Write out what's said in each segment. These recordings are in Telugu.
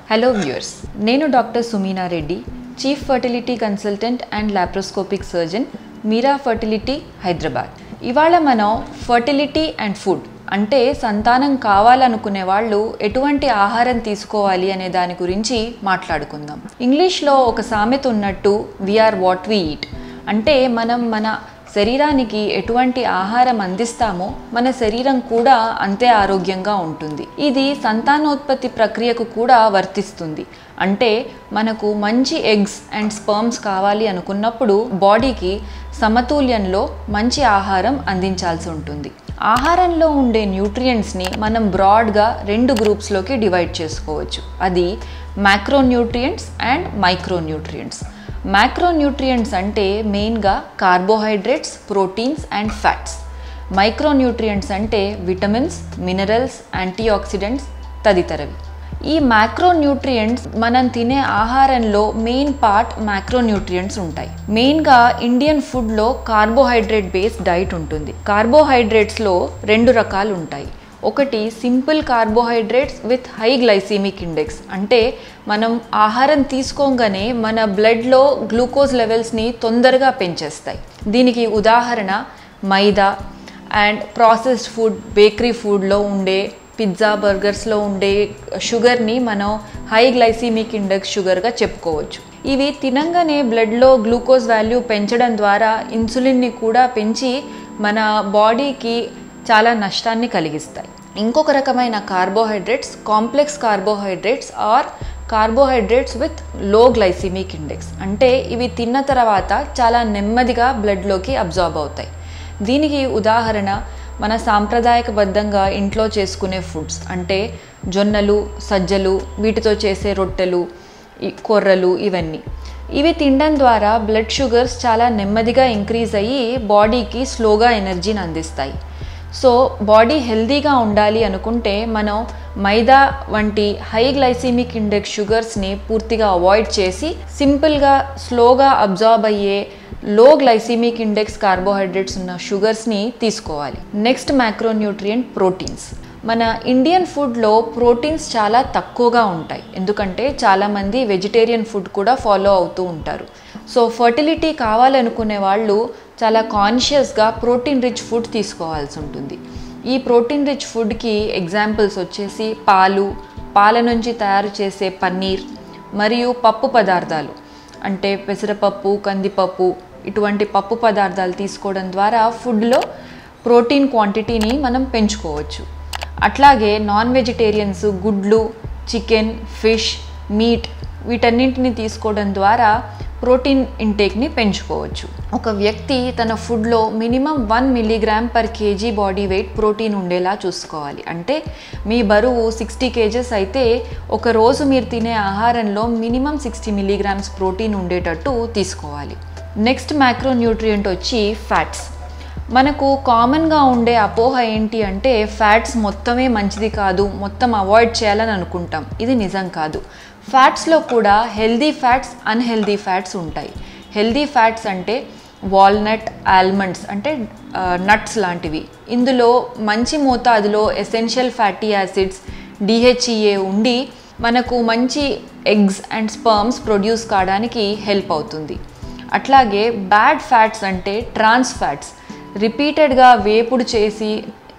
హలో వ్యూయర్స్ నేను doctor Sumeena Reddy chief fertility consultant and laparoscopic surgeon Meera fertility Hyderabad ఇవాళ మనం ఫర్టిలిటీ అండ్ ఫుడ్ అంటే సంతానం కావాలనుకునే వాళ్ళు ఎటువంటి ఆహారం తీసుకోవాలి అనే దాని గురించి మాట్లాడుకుందాం ఇంగ్లీష్లో ఒక సామెత ఉన్నట్టు వీఆర్ వాట్ వీ ఈట్ అంటే మనం మన శరీరానికి ఎటువంటి ఆహారం అందిస్తామో మన శరీరం కూడా అంతే ఆరోగ్యంగా ఉంటుంది ఇది సంతానోత్పత్తి ప్రక్రియకు కూడా వర్తిస్తుంది అంటే మనకు మంచి ఎగ్స్ అండ్ స్పర్మ్స్ కావాలి అనుకున్నప్పుడు బాడీకి సమతుల్యంలో మంచి ఆహారం అందించాల్సి ఉంటుంది ఆహారంలో ఉండే న్యూట్రియంట్స్ని మనం బ్రాడ్గా రెండు గ్రూప్స్లోకి డివైడ్ చేసుకోవచ్చు అది మ్యాక్రోన్యూట్రియంట్స్ అండ్ మైక్రోన్యూట్రియంట్స్ మ్యాక్రోన్యూట్రియంట్స్ అంటే మెయిన్గా carbohydrates proteins and fats micronutrients అంటే విటమిన్స్ మినరల్స్ యాంటీఆక్సిడెంట్స్ తదితరవి ఈ మ్యాక్రోన్యూట్రియంట్స్ మనం తినే ఆహారంలో మెయిన్ పార్ట్ మ్యాక్రోన్యూట్రియంట్స్ ఉంటాయి మెయిన్గా ఇండియన్ ఫుడ్లో కార్బోహైడ్రేట్ బేస్డ్ డైట్ ఉంటుంది కార్బోహైడ్రేట్స్లో రెండు రకాలు ఉంటాయి ఒకటి simple carbohydrates with high glycemic index అంటే మనం ఆహారం తీసుకోగానే మన బ్లడ్లో గ్లూకోజ్ లెవెల్స్ని తొందరగా పెంచేస్తాయి దీనికి ఉదాహరణ maida and processed food bakery ఫుడ్లో ఉండే పిజ్జా బర్గర్స్లో ఉండే షుగర్ని మనం హై గ్లైసీమిక్ ఇండెక్స్ షుగర్గా చెప్పుకోవచ్చు ఇవి తినంగానే బ్లడ్లో గ్లూకోజ్ వాల్యూ పెంచడం ద్వారా ఇన్సులిన్ని కూడా పెంచి మన బాడీకి చాలా నష్టాన్ని కలిగిస్తాయి ఇంకొక రకమైన carbohydrates complex carbohydrates or carbohydrates with low glycemic index అంటే ఇవి తిన్న తర్వాత చాలా నెమ్మదిగా బ్లడ్లోకి అబ్జార్బ్ అవుతాయి దీనికి ఉదాహరణ మన సాంప్రదాయకబద్ధంగా ఇంట్లో చేసుకునే ఫుడ్స్ అంటే జొన్నలు సజ్జలు వీటితో చేసే రొట్టెలు ఈ కొర్రలు ఇవన్నీ ఇవి తినడం ద్వారా బ్లడ్ షుగర్స్ చాలా నెమ్మదిగా ఇంక్రీజ్ అయ్యి బాడీకి స్లోగా ఎనర్జీని అందిస్తాయి సో బాడీ హెల్దీగా ఉండాలి అనుకుంటే మనం మైదా వంటి హై గ్లైసిమిక్ ఇండెక్స్ షుగర్స్ని పూర్తిగా అవాయిడ్ చేసి సింపుల్గా స్లోగా అబ్జార్బ్ అయ్యే లో గ్లైసిమిక్ ఇండెక్స్ కార్బోహైడ్రేట్స్ ఉన్న షుగర్స్ని తీసుకోవాలి నెక్స్ట్ మ్యాక్రోన్యూట్రియంట్ ప్రోటీన్స్ మన ఇండియన్ ఫుడ్లో ప్రోటీన్స్ చాలా తక్కువగా ఉంటాయి ఎందుకంటే చాలామంది వెజిటేరియన్ ఫుడ్ కూడా ఫాలో అవుతూ ఉంటారు సో ఫర్టిలిటీ కావాలనుకునే వాళ్ళు చాలా కాన్షియస్గా ప్రోటీన్ రిచ్ ఫుడ్ తీసుకోవాల్సి ఉంటుంది ఈ ప్రోటీన్ రిచ్ ఫుడ్కి ఎగ్జాంపుల్స్ వచ్చేసి పాలు పాల నుంచి తయారు చేసే పన్నీర్ మరియు పప్పు పదార్థాలు అంటే పెసరపప్పు కందిపప్పు ఇటువంటి పప్పు పదార్థాలు తీసుకోవడం ద్వారా ఫుడ్లో ప్రోటీన్ క్వాంటిటీని మనం పెంచుకోవచ్చు అట్లాగే నాన్ వెజిటేరియన్స్ గుడ్లు చికెన్ ఫిష్ మీట్ వీటన్నింటిని తీసుకోవడం ద్వారా ప్రోటీన్ ఇంటేక్ని పెంచుకోవచ్చు ఒక వ్యక్తి తన ఫుడ్లో minimum one milligram per KG body weight protein ఉండేలా చూసుకోవాలి అంటే మీ బరువు సిక్స్టీ కేజెస్ అయితే ఒక రోజు మీరు తినే ఆహారంలో మినిమం సిక్స్టీ మిల్లీగ్రామ్స్ ప్రోటీన్ ఉండేటట్టు తీసుకోవాలి నెక్స్ట్ మ్యాక్రోన్యూట్రియంట్ వచ్చి ఫ్యాట్స్ మనకు కామన్గా ఉండే అపోహ ఏంటి అంటే ఫ్యాట్స్ మొత్తమే మంచిది కాదు మొత్తం అవాయిడ్ చేయాలని అనుకుంటాం ఇది నిజం కాదు ఫ్యాట్స్లో కూడా హెల్దీ ఫ్యాట్స్ అన్హెల్దీ ఫ్యాట్స్ ఉంటాయి హెల్దీ ఫ్యాట్స్ అంటే వాల్నట్ ఆల్మండ్స్ అంటే నట్స్ లాంటివి ఇందులో మంచి మోతాదులో ఎసెన్షియల్ ఫ్యాటీ యాసిడ్స్ డిహెచ్ఈఏ ఉండి మనకు మంచి ఎగ్స్ అండ్ స్పర్మ్స్ ప్రొడ్యూస్ కావడానికి హెల్ప్ అవుతుంది అట్లాగే బ్యాడ్ ఫ్యాట్స్ అంటే ట్రాన్స్ ఫ్యాట్స్ రిపీటెడ్గా వేపుడు చేసి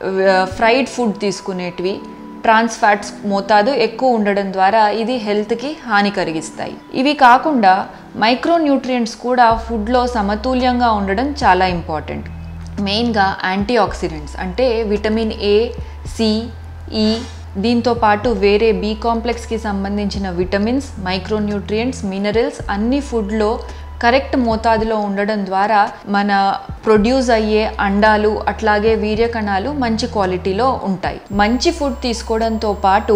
ఫ్రైడ్ ఫుడ్ తీసుకునేటివి ట్రాన్స్ ఫ్యాట్స్ మోతాదు ఎక్కువ ఉండడం ద్వారా ఇది హెల్త్కి హాని కలిగిస్తాయి ఇవి కాకుండా మైక్రోన్యూట్రియంట్స్ కూడా ఫుడ్లో సమతుల్యంగా ఉండడం చాలా ఇంపార్టెంట్ మెయిన్గా యాంటీ ఆక్సిడెంట్స్ అంటే విటమిన్ ఏ సి ఈ దీంతో పాటు వేరే బి కాంప్లెక్స్కి సంబంధించిన విటమిన్స్ మైక్రోన్యూట్రియంట్స్ మినరల్స్ అన్ని ఫుడ్లో కరెక్ట్ మోతాదులో ఉండడం ద్వారా మన ప్రొడ్యూస్ అయ్యే అండాలు అట్లాగే వీర్యకణాలు మంచి క్వాలిటీలో ఉంటాయి మంచి ఫుడ్ తీసుకోవడంతో పాటు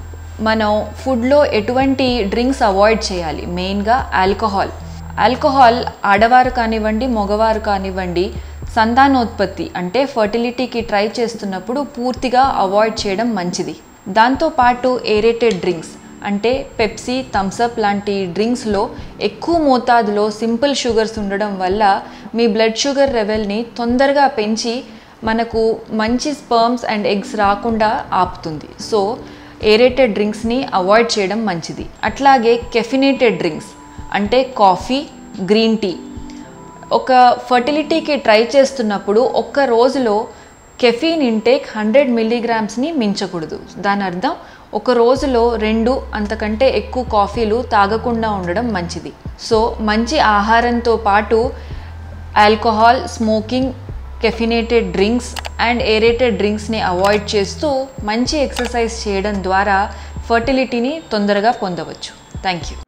మనం ఫుడ్లో ఎటువంటి డ్రింక్స్ అవాయిడ్ చేయాలి మెయిన్గా ఆల్కహాల్ ఆల్కహాల్ ఆడవారు కానివ్వండి మగవారు కానివ్వండి సంతానోత్పత్తి అంటే ఫర్టిలిటీకి ట్రై చేస్తున్నప్పుడు పూర్తిగా అవాయిడ్ చేయడం మంచిది దాంతోపాటు ఏరేటెడ్ డ్రింక్స్ అంటే పెప్సీ థమ్సప్ లాంటి డ్రింక్స్లో ఎక్కువ మోతాదులో సింపుల్ షుగర్స్ ఉండడం వల్ల మీ బ్లడ్ షుగర్ లెవెల్ని తొందరగా పెంచి మనకు మంచి స్పర్మ్స్ అండ్ ఎగ్స్ రాకుండా ఆపుతుంది సో ఏరేటెడ్ డ్రింక్స్ని అవాయిడ్ చేయడం మంచిది అట్లాగే కెఫినేటెడ్ డ్రింక్స్ అంటే కాఫీ గ్రీన్ టీ ఒక ఫర్టిలిటీకి ట్రై చేస్తున్నప్పుడు ఒక్క రోజులో కెఫీన్ ఇంటేక్ హండ్రెడ్ మిల్లీగ్రామ్స్ని మించకూడదు దాని అర్థం ఒక రోజులో రెండు అంతకంటే ఎక్కువ కాఫీలు తాగకుండా ఉండడం మంచిది సో మంచి ఆహారంతో పాటు alcohol smoking caffeinated drinks and aerated డ్రింక్స్ని అవాయిడ్ చేస్తూ మంచి ఎక్సర్సైజ్ చేయడం ద్వారా ఫర్టిలిటీని తొందరగా పొందవచ్చు థ్యాంక్ యూ